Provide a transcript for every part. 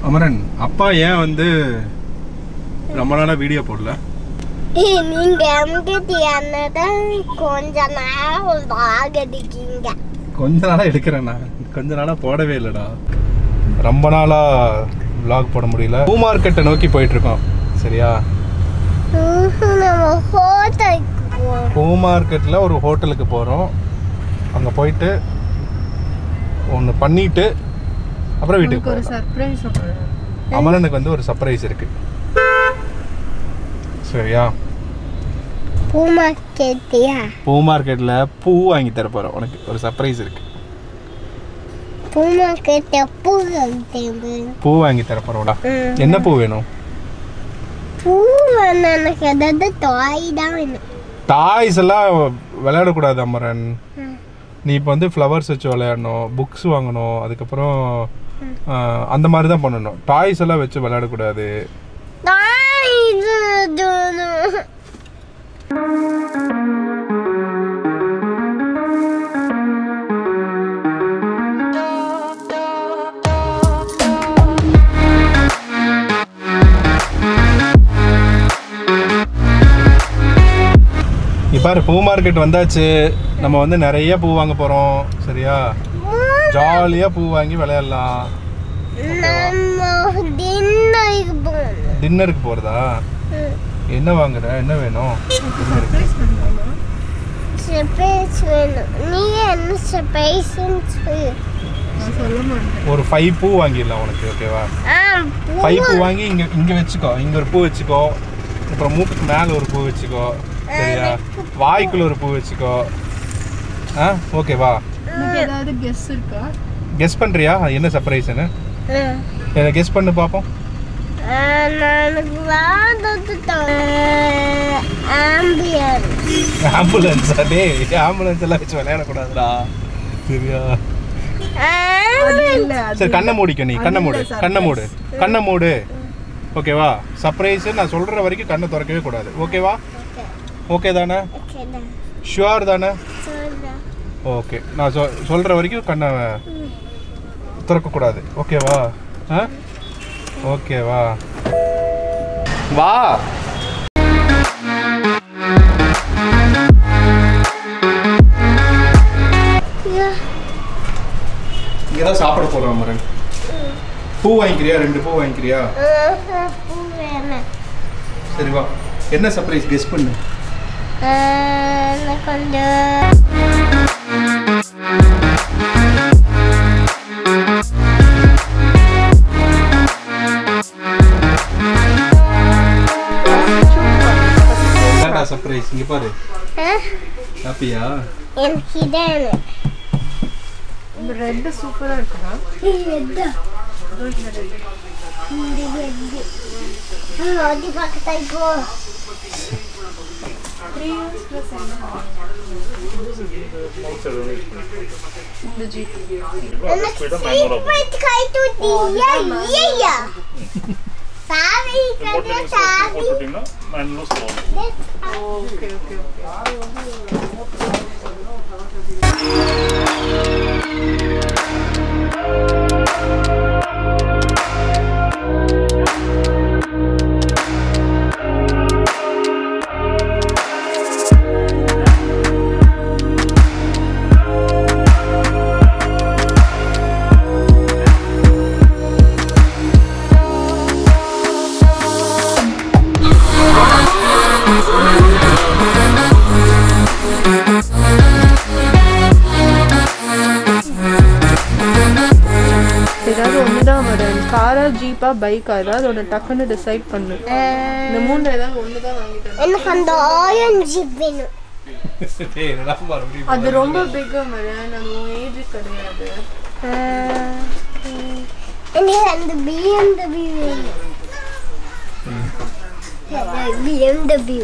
அமரன் அப்பா ஏன் வந்து ரொம்ப நாளா வீடியோ போடல நீங்க எம்கிட்ட என்னதான் கொஞ்ச நேரம் ஆகடிக்கீங்க கொஞ்ச நாளா எடுக்கிறேன் நான் கொஞ்ச நாளா போடவே இல்லைடா ரொம்ப நாளா vlog போட முடியல பூ மார்க்கெட்டை நோக்கி போயிட்டு இருக்கோம் சரியா நம்ம ஹோட்டலுக்கு போறோம் பூ மார்க்கெட்டில் ஒரு ஹோட்டலுக்கு போகிறோம் அங்கே போயிட்டு ஒன்று பண்ணிட்டு அப்புறம் வீட்டுக்கு ஒரு போகிறோம் சர்ப்ரைஸ் அமரனுக்கு வந்து ஒரு சர்ப்ரைஸ் இருக்கு சரியா பூ மார்க்கெட்டியா பூ மார்க்கெட்டில் பூ வாங்கி தர போகிறோம் உனக்கு ஒரு சர்ப்ரைஸ் இருக்கு பூ மார்க்கெட்ட பூ வாங்கிட்டேன் பூ வாங்கி தர போகிறோம்டா என்ன பூ வேணும் பூ வேணும் எனக்கு ஏதாவது டாய் தான் வேணும் டாய்ஸ் எல்லாம் விளையாடக்கூடாது அமரன் ம். நீ இப்போ வந்து ஃப்ளவர்ஸ் வச்சு விளையாடணும் புக்ஸ் வாங்கணும் அதுக்கப்புறம் ஆஹ், அந்த மாதிரி தான் பண்ணணும் டாய்ஸ் எல்லாம் வச்சு விளையாடக்கூடாது டாய் இது வேணும். இப்போ பாரு பூ மார்க்கெட் வந்தாச்சு நம்ம வந்து நிறைய பூ வாங்க போகிறோம் சரியா ஜாலியாக பூ வாங்கி விளையாடலாம் நம்ம டின்னருக்கு போகணும் டின்னருக்கு போகிறதா ம். என்ன வாங்குற என்ன வேணும் டின்னருக்கு சர்ப்ரைஸ் வேணும் நீ என்ன சர்ப்ரைஸ்ன்னு சொல்லு நான் சொல்ல மாட்டேன் ஒரு ஃபைவ் பூ வாங்கிடலாம் உனக்கு ஓகேவா ஆ ஃபைவ் பூ பூ வாங்கி இங்கே இங்கே வச்சுக்கோ இங்கே ஒரு பூ வச்சுக்கோ அப்புறம் மூக்குக்கு மேலே ஒரு பூ வச்சுக்கோ சரியா வாய்க்குள்ள ஒரு பூ வச்சுக்கோ ஆ ஓகேவா உனக்கு ஏதாவது கெஸ் இருக்கா கெஸ் பண்ணுறியா என்ன சர்ப்ரைஸ்னு ம். கெஸ் பண்ணு பார்ப்போம் ஆ, நான் விளாடுறது ஆம்பியன்ஸ் ஆம்புலன்ஸா டேய் ஆம்புலன்ஸ் எல்லாம் வச்சு விளையாடக்கூடாதுடா சரியா அது இல்ல அது சரி கண்ணை மூடிக்க நீ கண்ணை மூடு அது இல்ல கண்ணை மூடு கண்ணை மூடு ஓகேவா சர்ப்ரைஸ் நான் சொல்ற வரைக்கும் கண்ணை திறக்கவே கூடாது ஓகேவா ஓகே தானே ஓகே தான் ஷுவர் தானே சொல்லு ஓகே நான் சொ சொல்கிற வரைக்கும் கண்ணை திறக்கக்கூடாது ஓகேவா ஆ ஓகேவா வா யா. இங்கே தான் சாப்பிட போகிறோம் மரன் பூ வாங்கிக்கிறியா ரெண்டு பூ வாங்கிக்கிறியா ஆஹா, பூ வேணும் சரி வா என்ன சர்ப்ரைஸ் கெஸ் பண்ணு ஆ, எனக்கு கொஞ்சம் என்னடா சர்ப்ரைஸ் இங்கே பாரு ஆ, ஹாப்பியா எனக்கு இதான் இந்த ரெட் சூப்பரா இருக்குடா இதுதான். இந்த இது. ஆ, அது பக்கத்தா இப்போ த்ரீ இயர்ஸ் ப்ளஸ் இந்த ஜீப் எனக்கு secret கை யா யா சாவி கதை சாவி ஓகே ஓகே ஓகே ஏதாவது ஒன்று தான் வரும் காரா ஜீப்பா பைக்கா ஏதாவது ஒன்று டக்குன்னு டிசைட் பண்ணு இந்த மூணு ஏதாவது ஒன்று தான் வாங்கிட்டேன் எனக்கு அந்த ஆரஞ்சு வேணும் டேய் என்னடா மறுபடியும் அது ரொம்ப பிக்கு மரன் அது உன் ஏஜ் கிடையாது ஆ, ம். எனக்கு அந்த பிஎம்டபிள்யூ வேணும் பிஎம்டபிள்யூ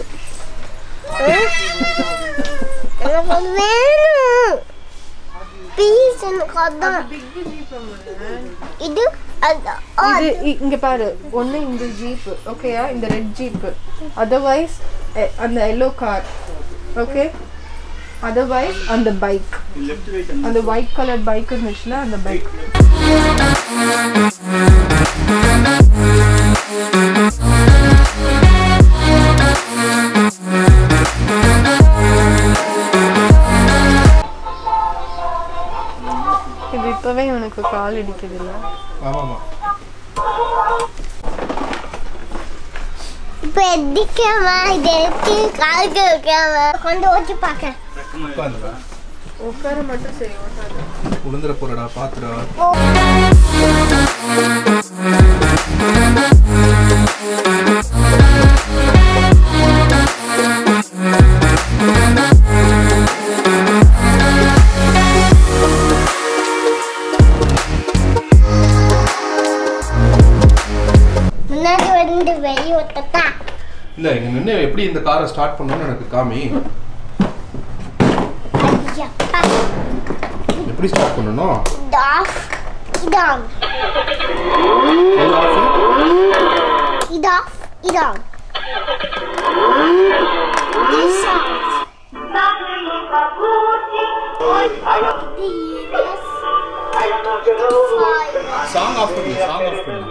எனக்கு அது வேணும் ப்ளீஸ் எனக்கு அதான் பிக் ஜீப் மரன் இது அது ஆ, இது இ- இங்க பாரு ஒண்ணு இந்த ஜீப் ஓகேயா இந்த ரெட் ஜீப் அதர்வைஸ் அந்த எல்லோ கார் ஓகே அதர்வைஸ் அந்த பைக் அந்த ஒயிட் கலர் பைக் இருந்துச்சுன்னா அந்த பைக் இப்போ எதிக்காம இதை எடுத்து காலுக்கு வைக்காம கொண்டு ஓட்டி பார்க்க உட்காந்துடா உட்கார மட்டும் சரி ஓட்டாது உளுந்துற போறடா பாத்துடா முன்னாடி வந்து வெளியே விட்டா இல்ல இங்க நின்று எப்படி இந்த காரை ஸ்டார்ட் பண்ணணும்னு எனக்கு காமி ஐயப்பா எப்படி ஸ்டார்ட் பண்ணணும் இது ஆஃப் இது ஆன் எது off? இது ஆஃப் இது ஆன் This off. இது yes. Five. சாங் ஆஃப் பண்ணு சாங் ஆஃப் பண்ணு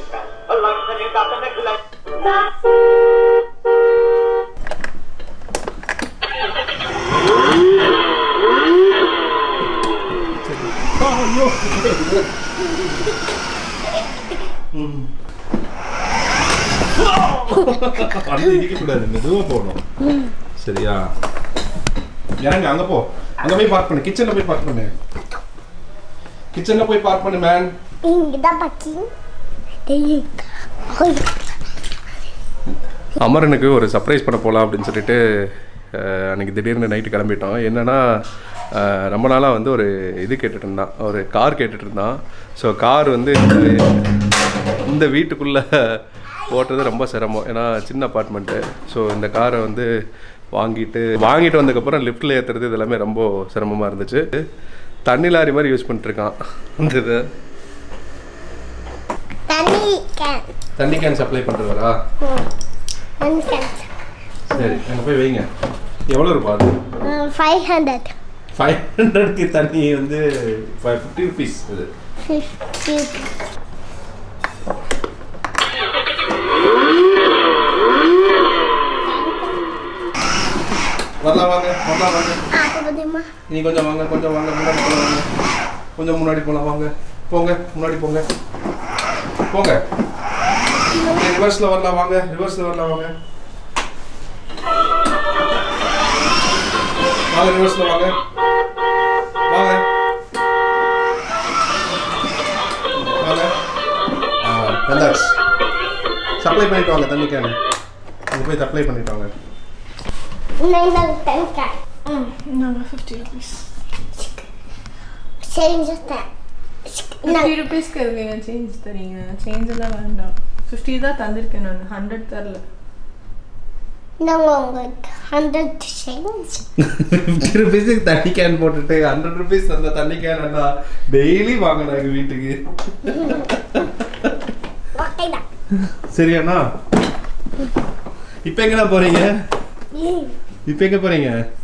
அது இடிக்க கூடாது மெதுவா போகணும் சரியா இறங்க அங்க போ அங்க போய் பார்க் பண்ணு கிச்சன்ல போய் பார்க் பண்ணு கிச்சன்ல போய் பார்க் பண்ணு மேன் இங்கதான் பக்கி டேய் ஓய் அமரனுக்கு ஒரு சர்ப்ரைஸ் பண்ண போகலாம் அப்படின்னு சொல்லிட்டு அஹ், அன்னைக்கு திடீர்னு நைட்டு கிளம்பிட்டோம் என்னன்னா அஹ், ரொம்ப நாளாக வந்து ஒரு இது கேட்டுட்டு இருந்தான் ஒரு கார் கேட்டுட்டு இருந்தான் ஸோ கார் வந்து இந்த- இந்த வீட்டுக்குள்ளே ஓட்டுறது ரொம்ப சிரமம் ஏன்னா சின்ன அப்பார்ட்மெண்ட்டு ஸோ இந்த காரை வந்து வாங்கிட்டு வாங்கிட்டு வந்ததுக்கப்புறம் லிஃப்ட்டில் ஏற்றுறது இது எல்லாமே ரொம்ப சிரமமாக இருந்துச்சு தண்ணி லாரி மாதிரி யூஸ் பண்ணிட்டுருக்கான் அந்த இதை தண்ணி கேன் தண்ணி கேன் சப்ளை பண்ணுறவரா தண்ணி கேன் சரி அங்கே போய் வைங்க எவ்வளோ ரூபா அது ஃபைவ் ஹண்ட்ரட் ஃபைவ் ஹண்ட்ரட்க்கு தண்ணி வந்து ஃபைவ் ஃபிஃப்டி ருபீஸ் இது ஃபிஃப்டி வரலாம் வாங்க வரலாம் வாங்க அப்போ பார்த்தீங்களா நீ கொஞ்சம் வாங்க கொஞ்சம் வாங்க முன்னாடி போலாம் வாங்க கொஞ்சம் முன்னாடி போலாம் வாங்க போங்க முன்னாடி போங்க போங்க ரிவர்ஸ்ல வரலாம் வாங்க ரிவர்ஸ்ல வரலாம் வாங்க வாங்க ரிவர்ஸ்ல வாங்க வாங்க வாங்க ஆ வந்தாச்சு சப்ளை பண்ணிட்டு வாங்க தண்ணி கேனு அங்கே போய் சப்ளை பண்ணிட்டு வாங்க நான் தண்ணி கேன் ம் நாங்கள் ஃபிஃப்டி ருபீஸ் செஞ்சுட்டேன் ஃபிஃப்டி ருபீஸ்க்கு எதுக்கு நீங்கள் சேஞ்ச் தரீங்க சேஞ்ச் எல்லாம் வேண்டாம் ஃபிஃப்டி தான் தந்திருக்கேன் நான் ஹண்ட்ரட் தரல நாங்கள் உங்களுக்கு ஹண்ட்ரட் செஞ்சு ஃபிஃப்டி ருபீஸுக்கு தண்ணி கேன் போட்டுட்டு ஹண்ட்ரட் ருபீஸ் அந்த தண்ணி கேன் அண்ணா டெய்லி வாங்கணும் எங்கள் வீட்டுக்கு ஓகே தான் சரியாண்ணா இப்போ எங்கண்ணா போறீங்க இப்போ எங்க போறீங்க